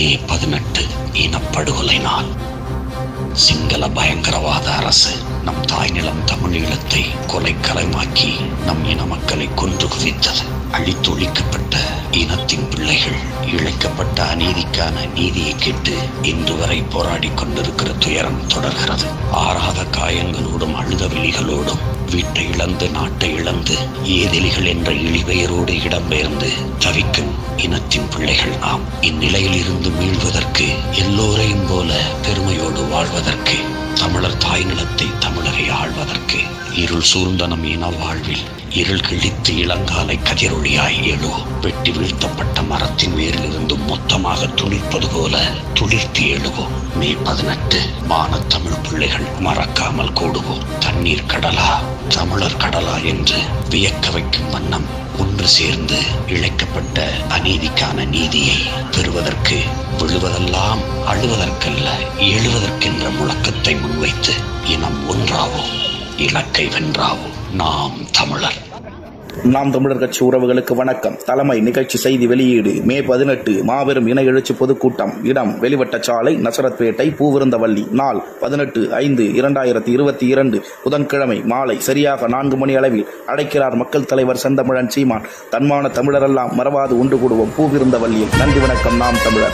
மே பதினெட்டு இனப்படுகொலை நாள் சிங்கள பயங்கரவாத அரசு நம் தாய்நிலம் தமிழீழத்தை கொலைக்களமாக்கி நம் இன மக்களை கொன்று குவித்தது அழித்தொழிக்கப்பட்ட இனத்தின் பிள்ளைகள் இழைக்கப்பட்ட அநீதிக்கான நீதியை கேட்டு இன்று வரை போராடிக் கொண்டிருக்கிற துயரம் தொடர்கிறது ஆறாத காயங்களோடும் அழுத விழிகளோடும் வீட்டை இழந்து நாட்டை இழந்து ஏதிலிகள் என்ற இழிபெயரோடு இடம்பெயர்ந்து தவிக்கும் இனத்தின் பிள்ளைகள் நாம் இந்நிலையில் இருந்து மீள்வதற்கு எல்லோரையும் போல பெருமையோடு வாழ்வதற்கு தமிழர் தாய் நிலத்தை தமிழரை ஆள்வதற்கு இருள் சூழ்ந்த நம் இன வாழ்வில் இருள் கிழித்து இளங்காலை கதிரொளியாய் எழு வெட்டி வீழ்த்தப்பட்ட மரத்தின் வேரிலிருந்து மொத்தமாக துளிர்ப்பது போல துளிர்த்து எழுவோம் மே பதினெட்டு மான தமிழ் பிள்ளைகள் மறக்காமல் கூடுவோம் தண்ணீர் கடலா தமிழர் கடலா என்று வியக்க வைக்கும் வண்ணம் ஒன்று சேர்ந்து இழைக்கப்பட்ட அநீதிக்கான நீதியை பெறுவதற்கு விழுவதெல்லாம் அழுவதற்கல்ல எழுவதற்கென்ற முழக்கத்தை முன்வைத்து இனம் ஒன்றாவோம் இலக்கை வென்றாவோம் நாம் தமிழர் நாம் தமிழர் கட்சி உறவுகளுக்கு வணக்கம் தலைமை நிகழ்ச்சி செய்தி வெளியீடு மே பதினெட்டு மாபெரும் இன எழுச்சி பொதுக்கூட்டம் இடம் வெளிவட்ட சாலை நசரத்பேட்டை பூவிருந்தவள்ளி நாள் பதினெட்டு ஐந்து இரண்டாயிரத்தி இருபத்தி இரண்டு புதன்கிழமை மாலை சரியாக நான்கு மணி அளவில் அழைக்கிறார் மக்கள் தலைவர் செந்தமிழன் சீமான் தன்மான தமிழரெல்லாம் மறவாது உண்டு கூடுவோம் பூவிருந்தவள்ளியில் நன்றி வணக்கம் நாம் தமிழர்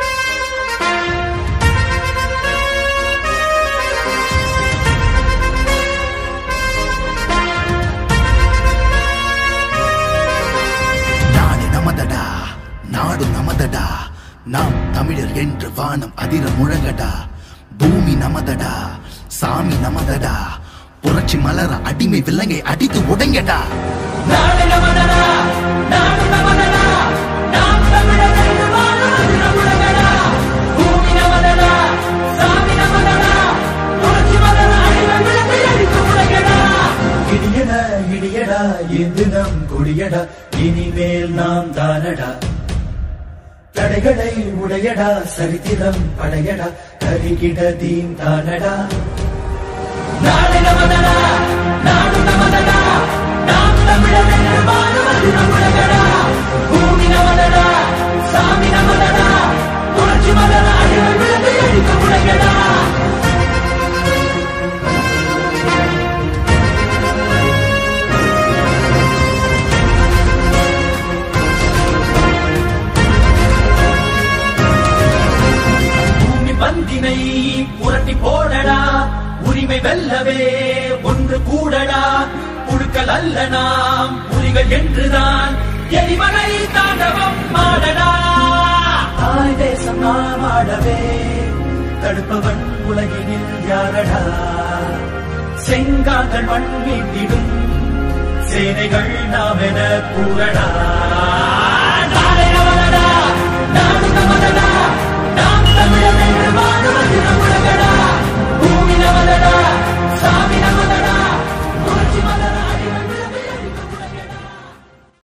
நாடு நமதடா நாடு நமதடா நாம் தமிழர் என்று வானம் அதிர முழங்கடா பூமி நமதடா சாமி நமதடா புரட்சி மலர அடிமை விலங்கை அடித்து உடைங்கடா நாடு நமதடா நாடு நமதடா நாம் தமிழர் என்று வாழ்வது நம்முடையடா பூமி நமதடா சாமி நமதடா புரட்சி மலர அடிமை விளக்கை அடித்து உலகடா இடியடா இடியடா இது நம் கொடியடா இனிமேல் நாம் தானடா தடைகளை உடையடா சரித்திரம் படையடா கரிகிட தீம் தானடா நாடு நமதடா நாடு நமதடா நாம் தமிழர் என்று வாழ்வது நம்முடையடா பூமி நமதடா சாமி நமதடா புரட்சி மலர அடிமை விளக்கை அடித்து உலகடா பூமி பந்தினை புரட்டி போடடா உரிமை வெல்லவே ஒன்று கூடடா புழுக்கள் அல்ல நாம் புலிகள் என்றுதான் எரிமலை தாண்டவம் மாடடா தாய் தேசம் நாம் ஆடவே தடுப்பவன் உலகினில் யாரடா செங்காந்தள் மண் மீட்டிடும் சேனைகள் நாம் என கூறடா